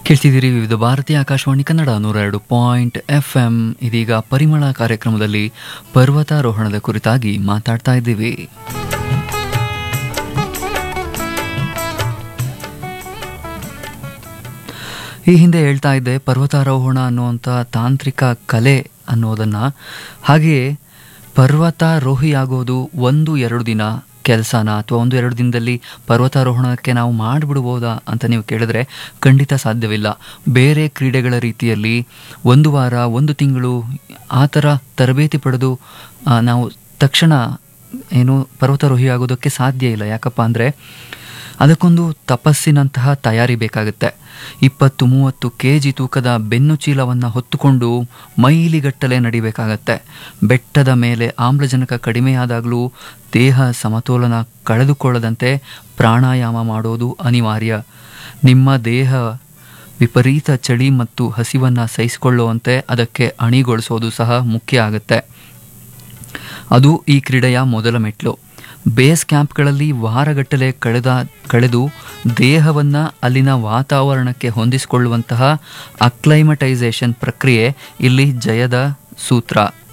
ಕೇಳ್ತಿದ್ದೀರಿ ವಿವಿಧ ಭಾರತೀಯ ಆಕಾಶವಾಣಿ ಕನ್ನಡ ನೂರ ಎರಡು ಪಾಯಿಂಟ್ ಎಫ್ ಎಂ ಇದೀಗ ಪರಿಮಳ ಕಾರ್ಯಕ್ರಮದಲ್ಲಿ ಪರ್ವತಾರೋಹಣದ ಕುರಿತಾಗಿ ಮಾತಾಡ್ತಾ ಇದ್ದೀವಿ ಈ ಹಿಂದೆ ಹೇಳ್ತಾ ಇದ್ದೆ ಪರ್ವತಾರೋಹಣ ಅನ್ನುವಂಥ ತಾಂತ್ರಿಕ ಕಲೆ ಅನ್ನೋದನ್ನು ಹಾಗೆಯೇ ಪರ್ವತಾರೋಹಿಯಾಗೋದು ಒಂದು ಎರಡು ದಿನ ಕೆಲಸನ ಅಥವಾ ಒಂದು ಎರಡು ದಿನದಲ್ಲಿ ಪರ್ವತಾರೋಹಣಕ್ಕೆ ನಾವು ಮಾಡಿಬಿಡ್ಬೋದಾ ಅಂತ ನೀವು ಕೇಳಿದ್ರೆ ಖಂಡಿತ ಸಾಧ್ಯವಿಲ್ಲ ಬೇರೆ ಕ್ರೀಡೆಗಳ ರೀತಿಯಲ್ಲಿ ಒಂದು ವಾರ ಒಂದು ತಿಂಗಳು ಆ ಥರ ತರಬೇತಿ ಪಡೆದು ಆ, ನಾವು ತಕ್ಷಣ ಏನು ಪರ್ವತಾರೋಹಿ ಆಗೋದಕ್ಕೆ ಸಾಧ್ಯ ಇಲ್ಲ ಯಾಕಪ್ಪ ಅಂದರೆ ಅದಕ್ಕೊಂದು ತಪಸ್ಸಿನಂತಹ ತಯಾರಿ ಬೇಕಾಗುತ್ತೆ ಇಪ್ಪತ್ತು ಮೂವತ್ತು ಕೆ ಜಿ ತೂಕದ ಬೆನ್ನು ಚೀಲವನ್ನು ಹೊತ್ತುಕೊಂಡು ಮೈಲಿಗಟ್ಟಲೆ ನಡಿಬೇಕಾಗತ್ತೆ ಬೆಟ್ಟದ ಮೇಲೆ ಆಮ್ಲಜನಕ ಕಡಿಮೆಯಾದಾಗಲೂ ದೇಹ ಸಮತೋಲನ ಕಳೆದುಕೊಳ್ಳದಂತೆ ಪ್ರಾಣಾಯಾಮ ಮಾಡೋದು ಅನಿವಾರ್ಯ ನಿಮ್ಮ ದೇಹ ವಿಪರೀತ ಚಳಿ ಮತ್ತು ಹಸಿವನ್ನು ಸಹಿಸಿಕೊಳ್ಳುವಂತೆ ಅದಕ್ಕೆ ಅಣಿಗೊಳಿಸೋದು ಸಹ ಮುಖ್ಯ ಆಗುತ್ತೆ ಅದು ಈ ಕ್ರೀಡೆಯ ಮೊದಲ ಮೆಟ್ಲು ಬೇಸ್ ಕ್ಯಾಂಪ್ಗಳಲ್ಲಿ ವಾರಗಟ್ಟಲೆ ಕಳೆದ ಕಳೆದು ದೇಹವನ್ನು ಅಲ್ಲಿನ ವಾತಾವರಣಕ್ಕೆ ಹೊಂದಿಸಿಕೊಳ್ಳುವಂತಹ ಅಕ್ಲೈಮಟೈಸೇಷನ್ ಪ್ರಕ್ರಿಯೆ ಇಲ್ಲಿ ಜಯದ ಸೂತ್ರ